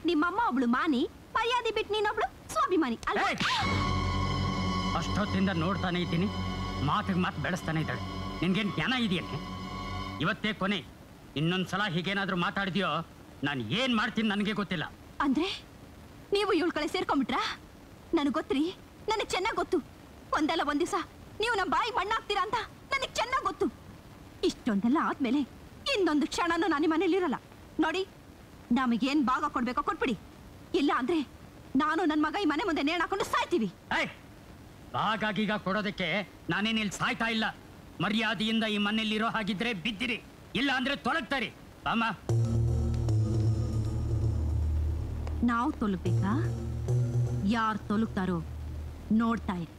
ನಿಮ್ಮಮ್ಮ ಒಬ್ಳು ಮಾನಿ ಮರ್ಯಾದೆ ಬಿಟ್ಟು ನೀನೊಬ್ಳು ಸ್ವಾಭಿಮಾನಿ ಅಲ್ವಾ ಏಯ್! ಅಷ್ಟೊತ್ತಿಂದ ನೋಡ್ತಾನೆ ಇದ್ದೀನಿ ಮಾತಿಗೆ ಮಾತು ಬೆಳೆಸ್ತಾನೆ ಇದ್ದಾಳೆ ನಿನ್ಗೇನ್ ಜ್ಞಾನ ಇದೆಯೇನೆ ಇವತ್ತೇ ಕೊನೆ ಇನ್ನೊಂದ್ಸಲ ಹೀಗೇನಾದ್ರೂ ಮಾತಾಡಿದ್ಯೋ ನಾನು ಏನ್ ಮಾಡ್ತೀನಿ ನನಗೆ ಗೊತ್ತಿಲ್ಲ ಅಂದ್ರೆ ನೀವು ಇವಳ ಕಡೆ ಸೇರ್ಕೊಂಡ್ಬಿಟ್ರಾ ನನಗೆ ಗೊತ್ತ್ರಿ ನನಗೆ ಚೆನ್ನಾಗ್ ಗೊತ್ತು ಒಂದಲ್ಲ ಒಂದ್ ದಿವಸ ನೀವು ನಮ್ಮ ಬಾಯಿ ಮಣ್ಣಾಗ್ತೀರಾ ಅಂತ ನನಗೆ ಚೆನ್ನಾಗ್ ಗೊತ್ತು ಇಷ್ಟೊಂದೆಲ್ಲ ಆದ್ಮೇಲೆ ಇನ್ನೊಂದು ಕ್ಷಣನೂ ನಾನು ಮನೇಲಿ ಇರಲ್ಲ ನೋಡಿ ನಮಗೇನ್ ಭಾಗ ಕೊಡ್ಬೇಕೋ ಕೊಟ್ಬಿಡಿ ಇಲ್ಲ ಅಂದ್ರೆ ನಾನು ನನ್ನ ಮಗ ಈ ಮನೆ ಮುಂದೆ ನೇಣಾಕೊಂಡು ಸಾಯ್ತೀವಿ ಏಯ್ ಹಾಗಾಗೀಗ ಕೊಡೋದಕ್ಕೆ ನಾನೇನ್ ಇಲ್ಲಿ ಸಾಯ್ತಾ ಇಲ್ಲ ಮರ್ಯಾದೆಯಿಂದ ಈ ಮನೆಯಲ್ಲಿರೋ ಹಾಗಿದ್ರೆ ಬಿದ್ದಿರಿ ಇಲ್ಲ ಅಂದ್ರೆ ತೊಲಗ್ತಾರಿ ಅಮ್ಮ ನಾವು ತೊಲಗ್ಬೇಕಾ ಯಾರು ತೊಲಗ್ತಾರೋ ನೋಡ್ತಾ ಇರಿ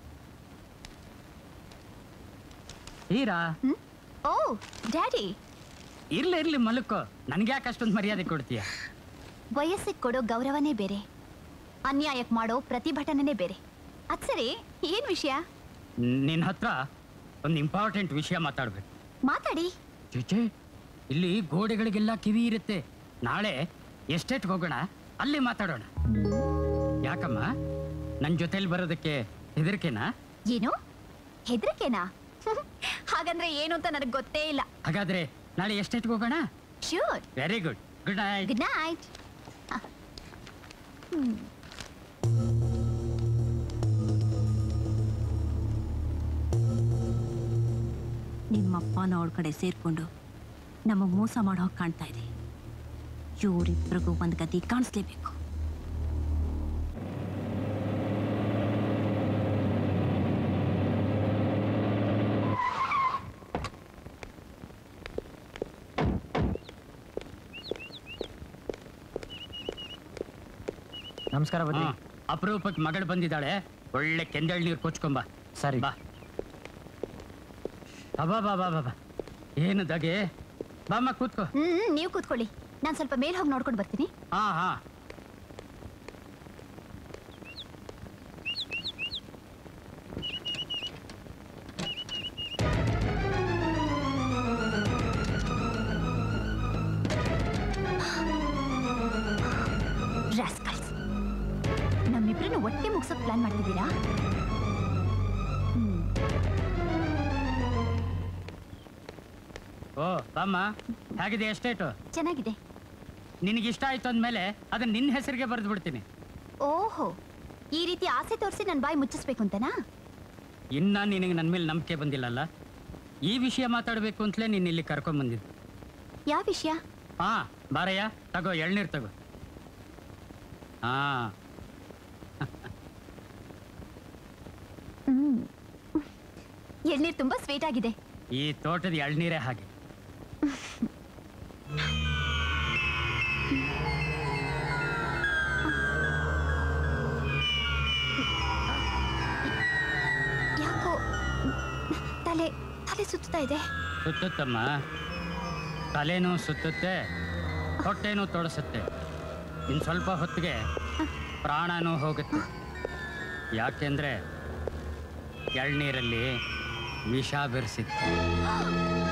ಹೀರಾ ಓ ಡ್ಯಾಡಿ ಇರ್ಲಿ ಇರ್ಲಿ ಮಲಕ್ಕೋ ನನ್ಗೆ ಯಾಕೆ ಅಷ್ಟೊಂದು ಮರ್ಯಾದೆ ಕೊಡ್ತೀಯ ವಯಸ್ಸಿಗೆ ಕೊಡೋ ಗೌರವನೇ ಬೇರೆ ಅನ್ಯಾಯಕ್ಕೆ ಮಾಡೋ ಪ್ರತಿಭಟನೆನೇ ಬೇರೆ ಅದ್ ಸರಿ ಏನ್ ವಿಷಯ ನಿನ್ನ ಹತ್ರ ಒಂದು ಇಂಪಾರ್ಟೆಂಟ್ ವಿಷಯ ಮಾತಾಡ್ಬೇಕು ಮಾತಾಡಿ ಚೇಚೆ ಇಲ್ಲಿ ಗೋಡೆಗಳಿಗೆಲ್ಲ ಕಿವಿ ಇರುತ್ತೆ ನಾಳೆ ಎಸ್ಟೇಟ್ಗೆ ಹೋಗೋಣ ಅಲ್ಲಿ ಮಾತಾಡೋಣ ಯಾಕಮ್ಮ ನನ್ನ ಜೊತೆಲಿ ಬರೋದಕ್ಕೆ ಹೆದರಿಕೆನಾ ಏನು ಹೆದರಿಕೆನಾ ಹಾಗಂದ್ರೆ ಏನು ಅಂತ ನನಗೆ ಗೊತ್ತೇ ಇಲ್ಲ ಹಾಗಾದ್ರೆ ನಾಳೆ ಎಸ್ಟೇಟ್ಗೆ ಹೋಗೋಣ sure very good good night good night ನಿಮ್ಮಪ್ಪನ ಅವಳ ಕಡೆ ಸೇರ್ಕೊಂಡು ನಮಗೆ ಮೋಸ ಮಾಡೋ ಹಾಗೆ ಕಾಣ್ತಾ ಇದೆ ಇವರಿಬ್ರಿಗೂ ಒಂದು ಗತಿ ಕಾಣಿಸ್ಲೇಬೇಕು ನಮಸ್ಕಾರ ಬನ್ನಿ ಅಪರೂಪಕ್ಕೆ ಮಗಳು ಬಂದಿದ್ದಾಳೆ ಒಳ್ಳೆ ಕೆಂದಳ್ ನೀರು ಕೊಚ್ಕೊಂಬ ಸರಿ ಬಾ ಅಬ್ಬಾ ಬಾ ಬಾ ಬಾ ಬಾ ಏನು ದಗೆ ಬಾಮ್ಮ ಕೂತ್ಕೋ ಹ್ಮ್ ನೀವು ಕೂತ್ಕೊಳ್ಳಿ ನಾನು ಸ್ವಲ್ಪ ಮೇಲ್ ಹೋಗಿ ನೋಡ್ಕೊಂಡು ಬರ್ತೀನಿ ಹಾ ಹಾ ರಾಸ್ಕಲ್ಸ್ ನಮ್ಮಿಬ್ರನ್ನು ಒಟ್ಟೆ ಮುಗ್ಸೋಕ್ ಪ್ಲಾನ್ ಮಾಡ್ತಿದ್ದೀರಾ ಹ್ಮ್ ಓ ಬಾಮ್ಮ ಹೇಗಿದೆ ಎಸ್ಟೇಟು ಚೆನ್ನಾಗಿದೆ ನಿನಗೆ ಇಷ್ಟ ಆಯ್ತು ಅಂದಮೇಲೆ ಅದನ್ನ ನಿನ್ನ ಹೆಸರಿಗೆ ಬರೆದು ಬಿಡ್ತೀನಿ ಓಹೋ ಈ ರೀತಿ ಆಸೆ ತೋರಿಸಿ ನನ್ನ ಬಾಯಿ ಮುಚ್ಚಿಸ್ಬೇಕು ಅಂತನಾ ಇನ್ನ ನಿನಗೆ ನನ್ನ ಮೇಲೆ ನಂಬಿಕೆ ಬಂದಿಲ್ಲಲ್ಲ ಈ ವಿಷಯ ಮಾತಾಡಬೇಕು ಅಂತಲೇ ನೀನು ಇಲ್ಲಿ ಕರ್ಕೊಂಡ್ ಬಂದಿದ್ದು ಯಾವ ವಿಷಯ ಹಾ ಬಾರಯ್ಯ ತಗೋ ಎಳ್ನೀರು ತಗೋ ಹಾ ಹ್ಮ್ ಎಳ್ನೀರು ತುಂಬಾ ಸ್ವೀಟ್ ಆಗಿದೆ ಈ ತೋಟದ ಎಳ್ನೀರೇ ಹಾಗೆ ಯಾಕೋ ತಲೆ ತಲೆ ಸುತ್ತಾ ಇದೆ ಸುತ್ತುತ್ತಮ್ಮ ತಲೆನೂ ಸುತ್ತುತ್ತೆ ಹೊಟ್ಟೆನೂ ತೊಡಸುತ್ತೆ ಇನ್ನು ಸ್ವಲ್ಪ ಹೊತ್ತಿಗೆ ಪ್ರಾಣನೂ ಹೋಗುತ್ತೆ ಯಾಕೆಂದ್ರೆ ಎಳ್ನೀರಲ್ಲಿ ವಿಷ ಬೆರೆಸಿತ್ತು